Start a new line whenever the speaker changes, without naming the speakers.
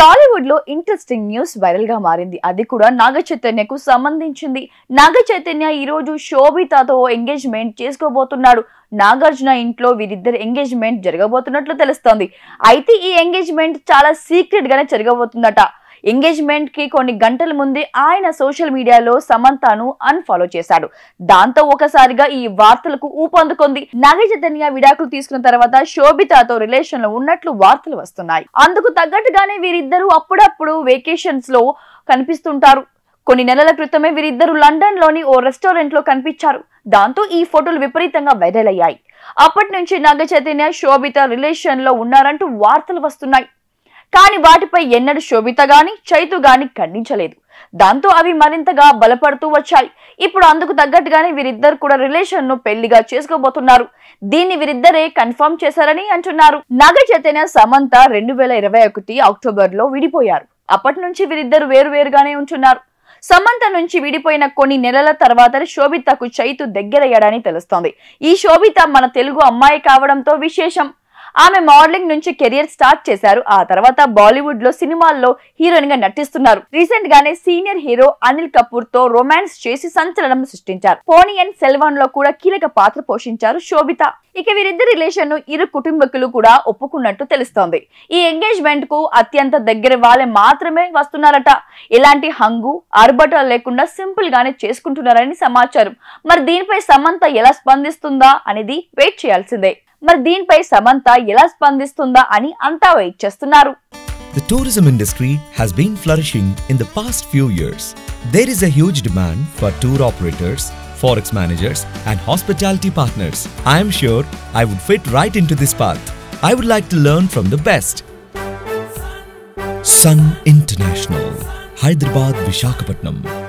టాలీవుడ్ లో interesting news viral గా మారింది అది కూడా నాగ చైతన్యకు సంబంధించింది నాగ చైతన్య ఈ రోజు శోభితతో ఎంగేజ్మెంట్ చేసుకోబోతున్నాడు నాగార్జున ఇంట్లో వీరిద్దరి ఎంగేజ్మెంట్ జరగబోతున్నట్లు తెలుస్తోంది అయితే ఈ ఎంగేజ్మెంట్ చాలా సీక్రెట్ గానే జరగబోతుందట ఎంగేజ్మెంట్ కి కొన్ని గంటల ముందే ఆయన సోషల్ మీడియాలో సమంతను అన్ఫాలో చేశాడు దాంతో ఒకసారిగా ఈ వార్తలకు ఊపందుకుంది నాగ చైతన్య విడాకులు తీసుకున్న తర్వాత శోభితతో రిలేషన్ లో ఉన్నట్లు వార్తలు వస్తున్నాయి అందుకు తగ్గట్టుగానే వీరిద్దరూ అప్పుడప్పుడు వెకేషన్స్ లో కనిపిస్తుంటారు కొన్ని నెలల క్రితమే వీరిద్దరూ లండన్ లోని ఓ రెస్టారెంట్ లో కనిపించారు దాంతో ఈ ఫోటోలు విపరీతంగా వైరల్ అయ్యాయి అప్పటి నుంచి నాగ చైతన్య శోభిత రిలేషన్ లో ఉన్నారంటూ వార్తలు వస్తున్నాయి కానీ వాటిపై ఎన్నడూ శోభిత గాని చైతు గాని ఖండించలేదు దాంతో అవి మరింతగా బలపడుతూ వచ్చాయి ఇప్పుడు అందుకు తగ్గట్టుగానే వీరిద్దరు కూడా రిలేషన్ ను పెళ్లిగా చేసుకోబోతున్నారు దీన్ని వీరిద్దరే కన్ఫర్మ్ చేశారని అంటున్నారు నాగ చైతన్య సమంత రెండు వేల ఇరవై ఒకటి అక్టోబర్ లో విడిపోయారు అప్పటి నుంచి వీరిద్దరు వేరు వేరుగానే ఉంటున్నారు సమంత నుంచి విడిపోయిన కొన్ని నెలల తర్వాత శోభితకు చైతు దగ్గరయ్యాడని తెలుస్తోంది ఈ శోభిత మన తెలుగు అమ్మాయి కావడంతో విశేషం ఆమె మోడలింగ్ నుంచి కెరియర్ స్టార్ట్ చేశారు ఆ తర్వాత బాలీవుడ్ లో సినిమాల్లో హీరోయిన్ గా నటిస్తున్నారు రీసెంట్ గానే సీనియర్ హీరో అనిల్ కపూర్ తో రొమాన్స్ చేసి సంచలనం సృష్టించారు పోనీ అండ్ సెల్వాన్ లో కూడా కీలక పాత్ర పోషించారు శోభిత ఇక వీరిద్దరి రిలేషన్ ను ఇరు కుటుంబకులు కూడా ఒప్పుకున్నట్టు తెలుస్తోంది ఈ ఎంగేజ్మెంట్ కు అత్యంత దగ్గర వాళ్ళే మాత్రమే వస్తున్నారట ఎలాంటి హంగు ఆర్భటాలు లేకుండా సింపుల్ గానే చేసుకుంటున్నారని సమాచారం మరి దీనిపై సమంత ఎలా స్పందిస్తుందా అనేది వెయిట్ చేయాల్సిందే మరి దీనిపై సమంత ఎలా స్పందిస్తుందా అని అంతా వెయిట్ చేస్తున్నారు
The tourism industry has been flourishing in the past few years. There is a huge demand for tour operators, forex managers, and hospitality partners. I am sure I would fit right into this path. I would like to learn from the best. Sun International, Hyderabad, Vishakhapatnam.